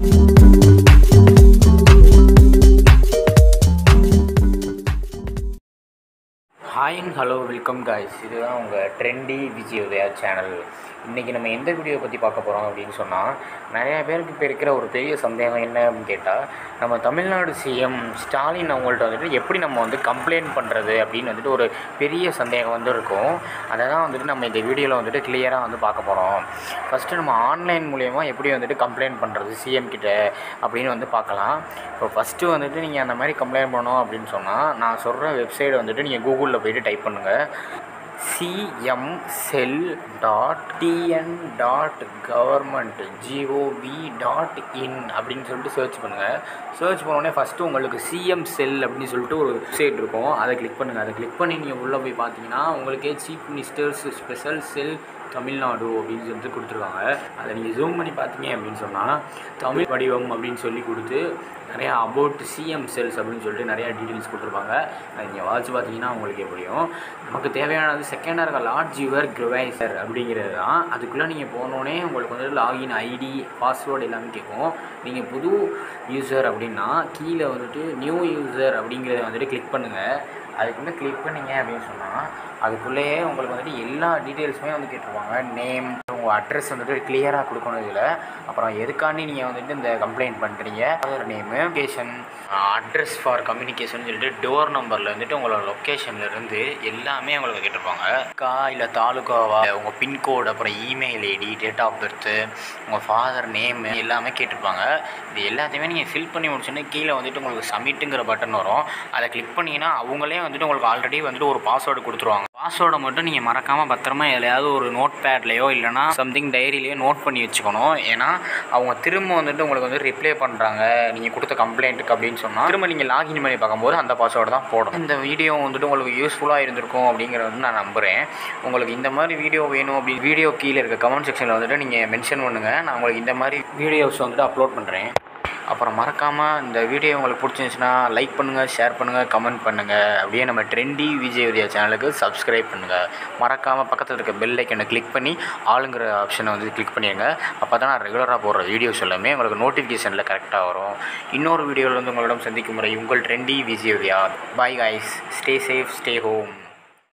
hi and hello welcome guys இதுதான் உங்கள் trendy Vijay Udaya channel இன்றைக்கி நம்ம எந்த வீடியோ பற்றி பார்க்க போகிறோம் அப்படின்னு சொன்னால் நிறையா பேருக்கு இப்போ இருக்கிற ஒரு பெரிய சந்தேகம் என்ன அப்படின்னு கேட்டால் நம்ம தமிழ்நாடு சிஎம் ஸ்டாலின் அவங்கள்ட்ட வந்துட்டு எப்படி நம்ம வந்து கம்ப்ளைண்ட் பண்ணுறது அப்படின்னு வந்துட்டு ஒரு பெரிய சந்தேகம் வந்து இருக்கும் அதை தான் வந்துட்டு நம்ம இந்த வீடியோவில் வந்துட்டு கிளியராக வந்து பார்க்க போகிறோம் ஃபஸ்ட்டு நம்ம ஆன்லைன் மூலயமா எப்படி வந்துட்டு கம்ப்ளைண்ட் பண்ணுறது சிஎம் கிட்ட அப்படின்னு வந்து பார்க்கலாம் இப்போ ஃபஸ்ட்டு வந்துட்டு நீங்கள் அந்த மாதிரி கம்ப்ளைண்ட் பண்ணணும் அப்படின்னு சொன்னால் நான் சொல்கிற வெப்சைட் வந்துட்டு நீங்கள் கூகுளில் போயிட்டு டைப் பண்ணுங்கள் CM cell dot TN dot government GOV dot in அப்படின்னு சொல்லிட்டு சர்ச் பண்ணுங்கள் சர்ச் பண்ணோடனே ஃபஸ்ட்டு உங்களுக்கு சிஎம் செல் அப்படின்னு சொல்லிட்டு ஒரு வெப்சைட் இருக்கும் அதை கிளிக் பண்ணுங்கள் அதை கிளிக் பண்ணி நீங்கள் உள்ளே போய் பார்த்தீங்கன்னா உங்களுக்கே சீஃப் மினிஸ்டர்ஸ் ஸ்பெஷல் செல் தமிழ்நாடு அப்படின்னு சொல்லிட்டு கொடுத்துருக்காங்க அதை நீங்கள் ஜூம் பண்ணி பார்த்தீங்க அப்படின்னு சொன்னால் தமிழ் வடிவம் அப்படின்னு சொல்லி கொடுத்து நிறையா அபவுட் சிஎம் செல்ஸ் அப்படின்னு சொல்லிட்டு நிறையா டீட்டெயில்ஸ் கொடுத்துருப்பாங்க அதை நீங்கள் வாட்ச் பார்த்தீங்கன்னா உங்களுக்கு எப்படியும் நமக்கு தேவையானது செகண்டாக இருக்க லார்ஜ் யுவர் கிரவைசர் அப்படிங்கிறது தான் அதுக்குள்ளே நீங்கள் போனோடனே உங்களுக்கு வந்து லாகின் ஐடி பாஸ்வேர்டு எல்லாமே கேட்கும் நீங்கள் புது யூசர் அப்படின்னா கீழே வந்துட்டு நியூ யூசர் அப்படிங்கிறத வந்துட்டு கிளிக் பண்ணுங்கள் அதுக்குள்ளே கிளிக் பண்ணீங்க அப்படின்னு சொன்னால் அதுக்குள்ளேயே உங்களுக்கு வந்துட்டு எல்லா டீட்டெயில்ஸுமே வந்து கேட்டிருப்பாங்க நேம் உங்கள் அட்ரஸ் வந்துட்டு கிளியராக கொடுக்கணும் இதில் அப்புறம் எதுக்காண்டி நீங்கள் வந்துட்டு இந்த கம்ப்ளைண்ட் பண்ணுறீங்க அதோட name location address for communication சொல்லிட்டு டோர் நம்பரில் வந்துட்டு உங்களோட லொக்கேஷன்ல இருந்து எல்லாமே உங்களுக்கு கேட்டிருப்பாங்க கா இல்லை தாலுகாவா உங்கள் பின்கோடு அப்புறம் email ID date of birth உங்கள் ஃபாதர் நேம் எல்லாமே கேட்டிருப்பாங்க இது எல்லாத்தையுமே நீங்கள் ஃபில் பண்ணி முடிச்சோன்னே கீழே வந்துட்டு உங்களுக்கு சப்மிட்டுங்கிற பட்டன் வரும் அதை கிளிக் பண்ணிங்கன்னா அவங்களே வந்துட்டு உங்களுக்கு ஆல்ரெடி வந்துட்டு ஒரு பாஸ்வேர்டு கொடுத்துருவாங்க பாஸ்வேர்டை மட்டும் நீங்கள் மறக்காமல் பத்திரமா எதுலையாவது ஒரு நோட் பேட்லேயோ இல்லைனா சம்திங் டைரியிலையோ நோட் பண்ணி வச்சுக்கணும் ஏன்னா அவங்க திரும்ப வந்துட்டு உங்களுக்கு வந்து ரிப்ளை பண்ணுறாங்க நீங்கள் கொடுத்த கம்ப்ளைண்ட்டுக்கு அப்படின்னு சொன்னால் திரும்ப நீங்கள் லாகின் பண்ணி பார்க்கும்போது அந்த பாஸ்வேர்டு தான் போடும் இந்த வீடியோ வந்துட்டு உங்களுக்கு யூஸ்ஃபுல்லாக இருந்திருக்கும் அப்படிங்கிறத வந்து நான் நம்புகிறேன் உங்களுக்கு இந்த மாதிரி வீடியோ வேணும் அப்படி வீடியோ கீழே இருக்க கமெண்ட் செக்ஷனில் வந்துட்டு நீங்கள் மென்ஷன் பண்ணுங்கள் நான் உங்களுக்கு இந்த மாதிரி வீடியோஸ் வந்துட்டு அப்லோட் பண்ணுறேன் அப்புறம் மறக்காமல் இந்த வீடியோ உங்களுக்கு பிடிச்சிருந்துச்சுன்னா லைக் பண்ணுங்கள் ஷேர் பண்ணுங்கள் கமெண்ட் பண்ணுங்கள் அப்படியே நம்ம ட்ரெண்டி விஜய் உதயா சேனலுக்கு சப்ஸ்கிரைப் பண்ணுங்கள் மறக்காமல் பக்கத்தில் இருக்க பெல் ஐக்கனை கிளிக் பண்ணி ஆளுங்கிற ஆப்ஷனை வந்து கிளிக் பண்ணிடுங்க அப்போ தான் நான் ரெகுலராக போடுற வீடியோஸ் எல்லாமே உங்களுக்கு நோட்டிஃபிகேஷனில் கரெக்டாக வரும் இன்னொரு வீடியோவில் வந்து உங்களிடம் சந்திக்கும் முறை உங்கள் trendy Vijay Udaya bye guys stay safe stay home